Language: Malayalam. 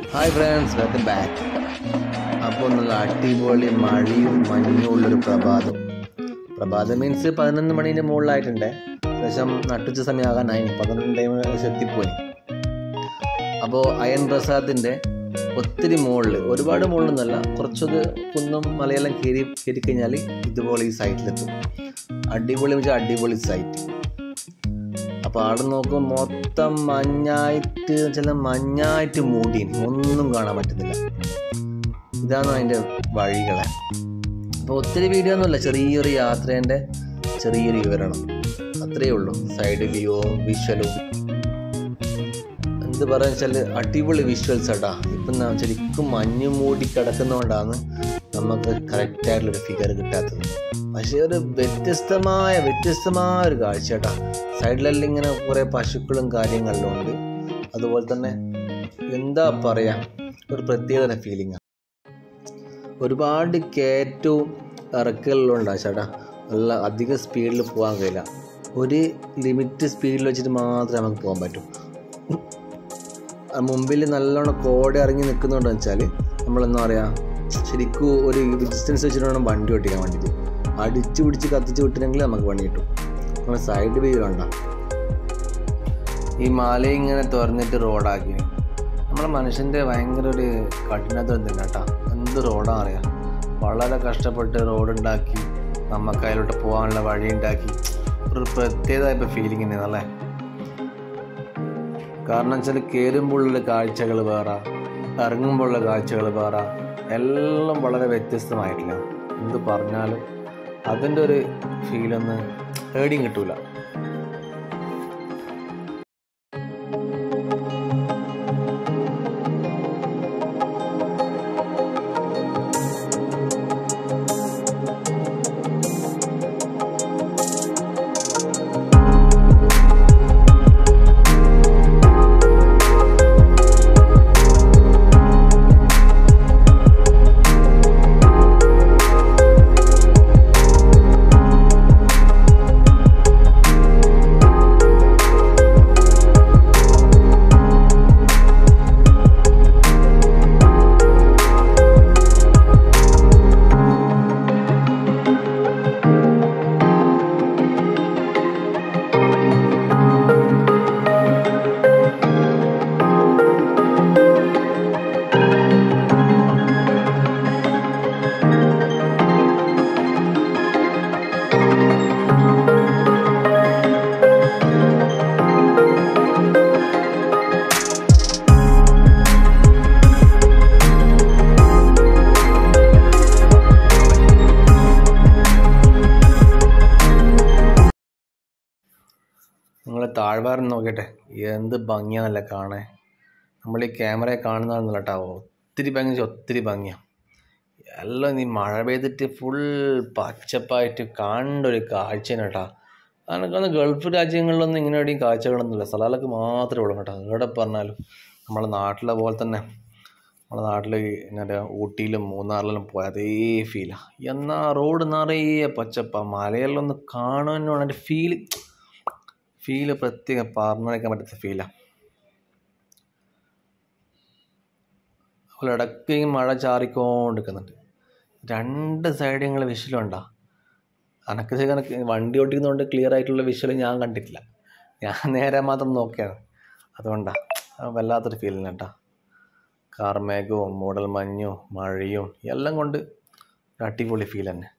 ഹായ് ഫ്രണ്ട്സ് വെൽക്കം ബാക്ക് അപ്പോൾ നല്ല അടിപൊളി മഴയും മഞ്ഞും ഉള്ളൊരു പ്രഭാതം പ്രഭാതം മീൻസ് പതിനൊന്ന് മണീൻ്റെ മുകളിലായിട്ടുണ്ട് ഏകദേശം നട്ടുച്ച സമയമാകാനായി പതിനൊന്ന് ടൈം എത്തിപ്പോയി അപ്പോൾ അയൺ പ്രസാദിൻ്റെ ഒത്തിരി മുകളിൽ ഒരുപാട് മുകളിലൊന്നുമല്ല കുറച്ചത് കുന്നും മലയെല്ലാം കയറി കയറി കഴിഞ്ഞാൽ ഇതുപോലെ ഈ സൈറ്റിലെത്തും അടിപൊളി എന്ന് വെച്ചാൽ അടിപൊളി സൈറ്റ് അപ്പോൾ അവിടെ നോക്കുമ്പോൾ മൊത്തം മഞ്ഞായിട്ട് ചില മഞ്ഞായിട്ട് മൂടി ഒന്നും കാണാൻ പറ്റുന്നില്ല ഇതാണ് അതിൻ്റെ വഴികളെ അപ്പോൾ ഒത്തിരി വീഡിയോ ഒന്നുമില്ല ചെറിയൊരു യാത്രേൻ്റെ ചെറിയൊരു വിവരണം അത്രയേ ഉള്ളൂ സൈഡ് വ്യൂവും വിഷ്വലും എന്ത് പറയാന്ന് വെച്ചാൽ അടിപൊളി വിഷ്വൽസ് ആട്ടാ ഇപ്പം ന- ശരിക്കും മഞ്ഞ് മൂടി കിടക്കുന്നതുകൊണ്ടാണ് നമുക്ക് കറക്റ്റായിട്ടുള്ളൊരു ഫിഗർ കിട്ടാത്തത് പക്ഷേ ഒരു വ്യത്യസ്തമായ വ്യത്യസ്തമായ ഒരു കാഴ്ച കേട്ടാ സൈഡിലെല്ലാം ഇങ്ങനെ കുറേ പശുക്കളും കാര്യങ്ങളിലും ഉണ്ട് അതുപോലെ തന്നെ എന്താ പറയാ ഒരു പ്രത്യേകത ഫീലിംഗ് ഒരുപാട് കയറ്റവും ഇറക്കലുണ്ടാ ചേട്ടാ നല്ല അധികം സ്പീഡിൽ പോകാൻ കഴിയില്ല ഒരു ലിമിറ്റ് സ്പീഡിൽ വെച്ചിട്ട് മാത്രമേ നമുക്ക് പോകാൻ പറ്റൂ ആ മുമ്പിൽ നല്ലോണം കോട ഇറങ്ങി നിൽക്കുന്നുണ്ടെന്ന് വെച്ചാൽ നമ്മളെന്താ പറയുക ശരിക്കും ഒരു ഡിസ്റ്റൻസ് വെച്ചിട്ട് വേണം വണ്ടി ഓട്ടിക്കാൻ വേണ്ടിയിട്ട് അടിച്ചു പിടിച്ച് കത്തിച്ച് വിട്ടില്ലെങ്കിൽ നമുക്ക് പണി കിട്ടും നമ്മൾ സൈഡ് വ്യൂയിലുണ്ട ഈ മല ഇങ്ങനെ തുറന്നിട്ട് റോഡാക്കി നമ്മളെ മനുഷ്യൻ്റെ ഭയങ്കര ഒരു കഠിനത്വം തന്നെ കേട്ടോ എന്ത് റോഡാണ് അറിയാം വളരെ കഷ്ടപ്പെട്ട് റോഡ് ഉണ്ടാക്കി നമുക്ക് അതിലോട്ട് പോകാനുള്ള വഴി ഉണ്ടാക്കി ഒരു പ്രത്യേകത ഫീലിംഗ് തന്നെയാണല്ലേ കാരണം വെച്ചാൽ കയറുമ്പോഴുള്ള കാഴ്ചകൾ വേറെ ഇറങ്ങുമ്പോഴുള്ള കാഴ്ചകൾ വേറെ എല്ലാം വളരെ വ്യത്യസ്തമായിട്ടില്ല എന്ത് പറഞ്ഞാലും അതിൻ്റെ ഒരു ഫീലൊന്ന് ഏടിയും കിട്ടൂല നിങ്ങൾ താഴ്വാരം നോക്കട്ടെ എന്ത് ഭംഗിയാണല്ലേ കാണാൻ നമ്മൾ ഈ ക്യാമറയെ കാണുന്നതാണെന്നല്ല കേട്ടോ ഒത്തിരി ഭംഗി വെച്ചാൽ ഒത്തിരി ഭംഗിയാണ് എല്ലാം നീ മഴ പെയ്തിട്ട് ഫുൾ പച്ചപ്പായിട്ട് കാണേണ്ട ഒരു കാഴ്ചയാണ് കേട്ടോ അനക്കൊന്ന് ഗൾഫ് രാജ്യങ്ങളിലൊന്നും ഇങ്ങനെ എവിടെയും കാഴ്ചകളൊന്നുമില്ല സ്ഥലങ്ങളൊക്കെ മാത്രമേ ഉള്ളൂ കേട്ടോ എവിടെ പറഞ്ഞാലും നമ്മളെ നാട്ടിലെ പോലെ തന്നെ നമ്മളെ നാട്ടിൽ ഇങ്ങനെ ഊട്ടിയിലും മൂന്നാറിലും പോയ അതേ ഫീലാണ് എന്നാൽ റോഡ് നിറയെ പച്ചപ്പ മലയെല്ലാം ഒന്ന് കാണുവാനാണ് അതിൻ്റെ ഫീല് ഫീല് പ്രത്യേകം പറഞ്ഞറിയിക്കാൻ പറ്റാത്ത ഫീലാണ് അതുപോലെ ഇടയ്ക്ക് ഈ മഴ ചാറിക്കൊണ്ടിരിക്കുന്നുണ്ട് രണ്ട് സൈഡ് നിങ്ങൾ വിഷലുണ്ടോ അനക്ക് ശരി കണക്ക് വണ്ടി ഓടിക്കുന്നതുകൊണ്ട് ക്ലിയർ ആയിട്ടുള്ള വിഷ്വൽ ഞാൻ കണ്ടിട്ടില്ല ഞാൻ നേരെ മാത്രം നോക്കിയാണ് അതുകൊണ്ടാണ് വല്ലാത്തൊരു ഫീലിംഗ് കേട്ടോ കാർമേഘവും മൂടൽ മഞ്ഞും മഴയും എല്ലാം കൊണ്ട് ഒരു അടിപൊളി ഫീൽ തന്നെ